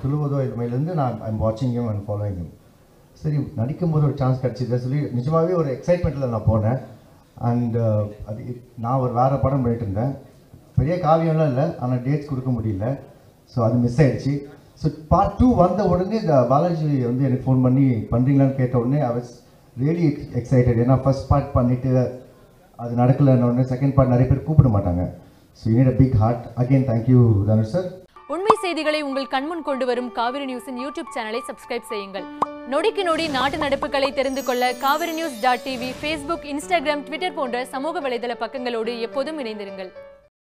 துளுவதோ இதுமையிலேருந்து நான் ஐம் வாட்சிங் him and following him சரி நடிக்கும்போது ஒரு சான்ஸ் கிடச்சிது சொல்லி நிஜமாகவே ஒரு எக்ஸைட்மெண்ட்டில் நான் போனேன் அண்ட் அது நான் ஒரு வேறு படம் பண்ணிட்டு இருந்தேன் பெரிய காவியம்லாம் இல்லை ஆனால் டேட்ஸ் கொடுக்க முடியல ஸோ அது மிஸ் ஆயிடுச்சு ஸோ பார்ட் டூ வந்த உடனே இந்த பாலாஜி வந்து எனக்கு ஃபோன் பண்ணி பண்ணுறீங்களான்னு கேட்ட உடனே ஐ வாஸ் ரியலி எக்ஸைட்டட் ஏன்னா ஃபர்ஸ்ட் பார்ட் பண்ணிவிட்டு அது நடக்கலைன்னு உடனே செகண்ட் பார்ட் நிறைய பேர் கூப்பிட மாட்டாங்க so you need a big heart again thank you Dhanush sir உண்மை செய்திகளை உங்கள் கண்முன் கொண்டு வரும் காவிரி நியூஸின் யூடியூப் சேனலை சப்ஸ்கிரைப் செய்யுங்கள் நொடிக்கு நொடி நாட்டு நடப்புகளை தெரிந்து கொள்ள Kaveri news dot TV Facebook Instagram Twitter போன்ற சமூக வலைதள பக்கங்களோடு எப்போதும் இணைந்திருங்கள்